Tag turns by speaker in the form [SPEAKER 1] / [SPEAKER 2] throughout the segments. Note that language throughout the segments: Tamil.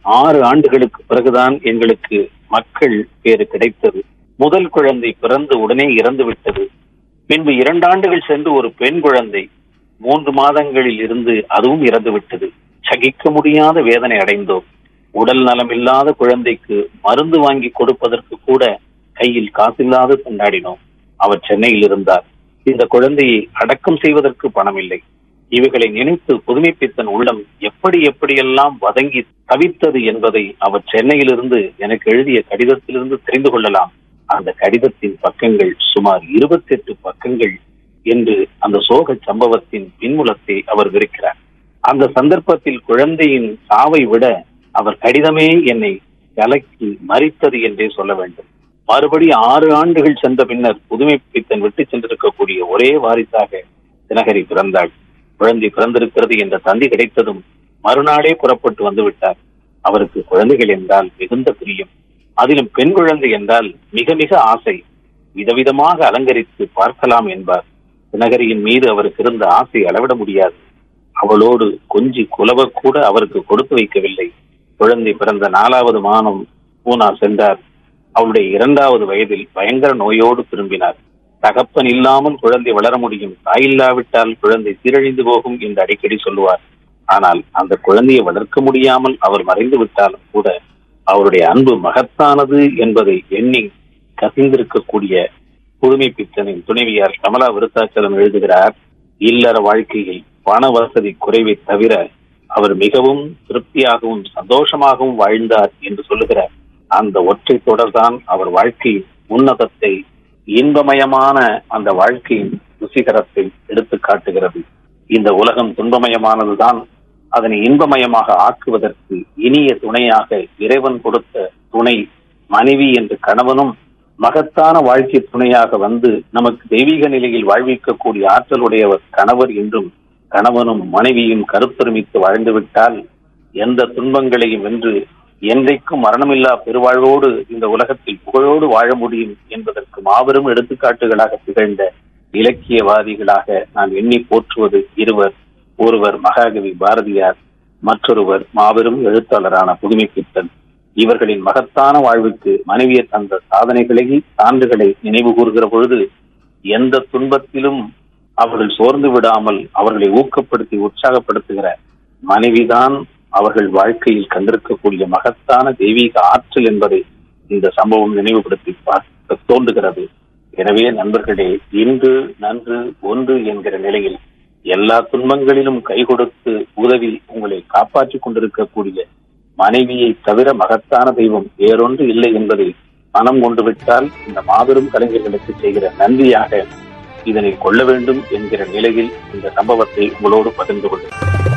[SPEAKER 1] ஆறு ஆண்டுகளுக்கு பிறகுதான் எங்களுக்கு மக்கள் பேரு கிடைத்தது முதல் குழந்தை பிறந்து உடனே இறந்து விட்டது பின்பு இரண்டு ஆண்டுகள் சென்று ஒரு பெண் குழந்தை மூன்று மாதங்களில் இருந்து அதுவும் இறந்து விட்டது சகிக்க முடியாத வேதனை அடைந்தோம் உடல் நலம் இல்லாத குழந்தைக்கு மருந்து வாங்கி கொடுப்பதற்கு கூட கையில் காசில்லாது கொண்டாடினோம் அவர் சென்னையில் இருந்தார் இந்த குழந்தையை அடக்கம் செய்வதற்கு பணம் இல்லை இவைகளை நினைத்து புதுமைப்பித்தன் உள்ளம் எப்படி எப்படியெல்லாம் வதங்கி தவித்தது என்பதை அவர் சென்னையிலிருந்து எனக்கு எழுதிய கடிதத்திலிருந்து தெரிந்து கொள்ளலாம் அந்த கடிதத்தின் பக்கங்கள் சுமார் இருபத்தி எட்டு பக்கங்கள் என்று அந்த சோக சம்பவத்தின் பின்முலத்தை அவர் விரிக்கிறார் அந்த சந்தர்ப்பத்தில் குழந்தையின் சாவை விட அவர் கடிதமே என்னை கலக்கி மறித்தது என்றே சொல்ல வேண்டும் மறுபடி ஆறு ஆண்டுகள் சென்ற பின்னர் புதுமை பித்தன் விட்டு சென்றிருக்கக்கூடிய ஒரே வாரிசாக தினகரி பிறந்தாள் குழந்தை பிறந்திருக்கிறது என்ற தந்தி கிடைத்ததும் மறுநாளே புறப்பட்டு வந்து விட்டார் அவருக்கு குழந்தைகள் என்றால் மிகுந்த பிரியம் அதிலும் பெண் குழந்தை என்றால் மிக மிக ஆசை விதவிதமாக அலங்கரித்து பார்க்கலாம் என்பார் தினகரியின் மீது அவருக்கு இருந்த ஆசை அளவிட முடியாது அவளோடு கொஞ்சி குலவ கூட அவருக்கு கொடுத்து வைக்கவில்லை குழந்தை பிறந்த நாலாவது மாதம் பூனா சென்றார் அவளுடைய இரண்டாவது வயதில் பயங்கர நோயோடு திரும்பினார் தகப்பன் இல்லாமல் குழந்தை வளர முடியும் தாயில்லாவிட்டால் குழந்தை சீரழிந்து போகும் என்று அடிக்கடி சொல்லுவார் ஆனால் அந்த குழந்தையை வளர்க்க முடியாமல் அவர் மறைந்து விட்டாலும் கூட அவருடைய அன்பு மகத்தானது என்பதை எண்ணி கசிந்திருக்கக்கூடிய புதுமை பித்தனின் துணைவியார் கமலா விருத்தாச்சலம் எழுதுகிறார் இல்லற வாழ்க்கையில் பண வசதி குறைவை தவிர அவர் மிகவும் திருப்தியாகவும் சந்தோஷமாகவும் வாழ்ந்தார் என்று சொல்லுகிறார் அந்த ஒற்றை தொடர்தான் அவர் வாழ்க்கையின் உன்னதத்தை இன்பமயமான அந்த வாழ்க்கையின் ருசிகரத்தை எடுத்து காட்டுகிறது இந்த உலகம் துன்பமயமானதுதான் அதனை இன்பமயமாக ஆக்குவதற்கு இனிய துணையாக இறைவன் கொடுத்த துணை மனைவி என்று கணவனும் மகத்தான வாழ்க்கை துணையாக வந்து நமக்கு தெய்வீக நிலையில் வாழ்விக்கக்கூடிய ஆற்றலுடையவர் கணவர் என்றும் கணவனும் மனைவியும் கருத்தொருமித்து வாழ்ந்துவிட்டால் எந்த துன்பங்களையும் வென்று என்றைக்கும் மரணமில்லா பெருவாழ்வோடு இந்த உலகத்தில் புகழோடு வாழ முடியும் என்பதற்கு மாபெரும் எடுத்துக்காட்டுகளாக திகழ்ந்த இலக்கியவாதிகளாக நான் எண்ணி போற்றுவது இருவர் ஒருவர் மகாகவி பாரதியார் மற்றொருவர் மாபெரும் எழுத்தாளரான புதுமைப்பித்தன் இவர்களின் மகத்தான வாழ்வுக்கு மனைவியை தந்த சாதனைகளை சான்றுகளை நினைவு கூறுகிற பொழுது எந்த துன்பத்திலும் அவர்கள் சோர்ந்து விடாமல் அவர்களை ஊக்கப்படுத்தி உற்சாகப்படுத்துகிற மனைவிதான் அவர்கள் வாழ்க்கையில் கண்டிருக்கக்கூடிய மகத்தான தெய்வீக ஆற்றல் என்பதை இந்த சம்பவம் நினைவுபடுத்தி பார்க்க தோன்றுகிறது எனவே நண்பர்களே இன்று நன்று ஒன்று என்கிற நிலையில் எல்லா துன்பங்களிலும் கை கொடுத்து உதவி உங்களை காப்பாற்றிக் கொண்டிருக்கக்கூடிய மனைவியை தவிர மகத்தான தெய்வம் வேறொன்று இல்லை என்பதை மனம் கொண்டு விட்டால் இந்த மாபெரும் கலைஞர்களுக்கு செய்கிற நன்றியாக இதனை கொள்ள வேண்டும் என்கிற நிலையில் இந்த சம்பவத்தை உங்களோடு பகிர்ந்து கொள்கிறேன்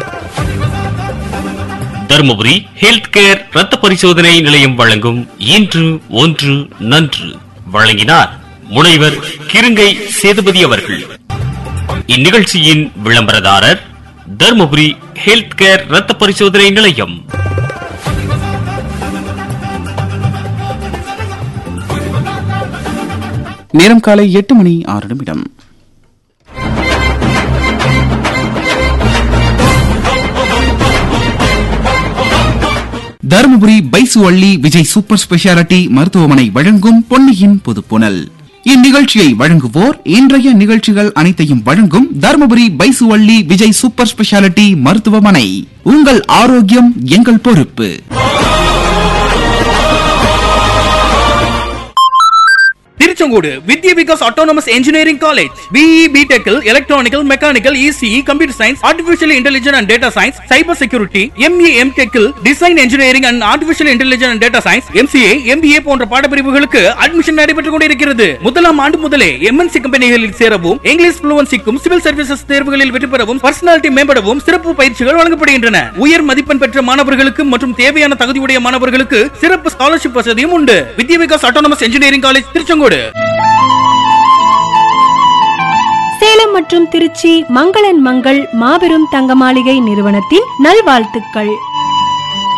[SPEAKER 2] தருமபுரி ஹெல்த் கேர் ரத்த பரிசோதனை நிலையம் வழங்கும் இன்று ஒன்று நன்று வழங்கினார் முனைவர் கிருங்கை சேதுபதி அவர்கள் இந்நிகழ்ச்சியின் விளம்பரதாரர் தருமபுரி ஹெல்த் கேர் ரத்த பரிசோதனை நிலையம்
[SPEAKER 3] நேரம் காலை எட்டு மணி ஆறு நிமிடம் தருமபுரி பைசு அள்ளி விஜய் சூப்பர் ஸ்பெஷாலிட்டி மருத்துவமனை வழங்கும் பொன்னியின் புதுப்புனல் இந்நிகழ்ச்சியை வழங்குவோர் இன்றைய நிகழ்ச்சிகள் அனைத்தையும் வழங்கும் தருமபுரி பைசு அள்ளி விஜய் சூப்பர் ஸ்பெஷாலிட்டி மருத்துவமனை உங்கள் ஆரோக்கியம் எங்கள் பொறுப்பு
[SPEAKER 4] Tiruchengode Vidya Vikas autonomous engineering college BE பிடெக்கில் electronical mechanical ECE computer science artificial intelligence and data science cyber security ME M டெக்கில் design engineering and artificial intelligence and data science MCA MBA போன்ற பாடப்பிரிவுகளுக்கு அட்மிஷன் நடைபெற்றுக் கொண்டிருக்கிறது முதலாம் ஆண்டு முதலே எம்என்சி கம்பெனிகளில் சேரவும் இங்கிலீஷ் புளுவன்சிக்கும் சிவில் சர்வீசஸ் தேர்வுகளில் வெற்றி பெறவும் பர்சனாலிட்டி மேம்படவும் சிறப்பு பயிற்சிகள் வழங்கப்படுகின்றன உயர் மதிப்பெண் பெற்ற மாணவர்களுக்கு மற்றும் தேவையான தகுதியுடைய மாணவர்களுக்கு சிறப்பு ஸ்காலர்ஷிப் வசதியும் உண்டு Vidya Vikas autonomous engineering college Tiruchengode
[SPEAKER 5] Salem மற்றும் திருச்சி மங்களன் மங்கள் மாபெரும் தங்க மாளிகை நிறுவனத்தின் நல்வாழ்த்துக்கள்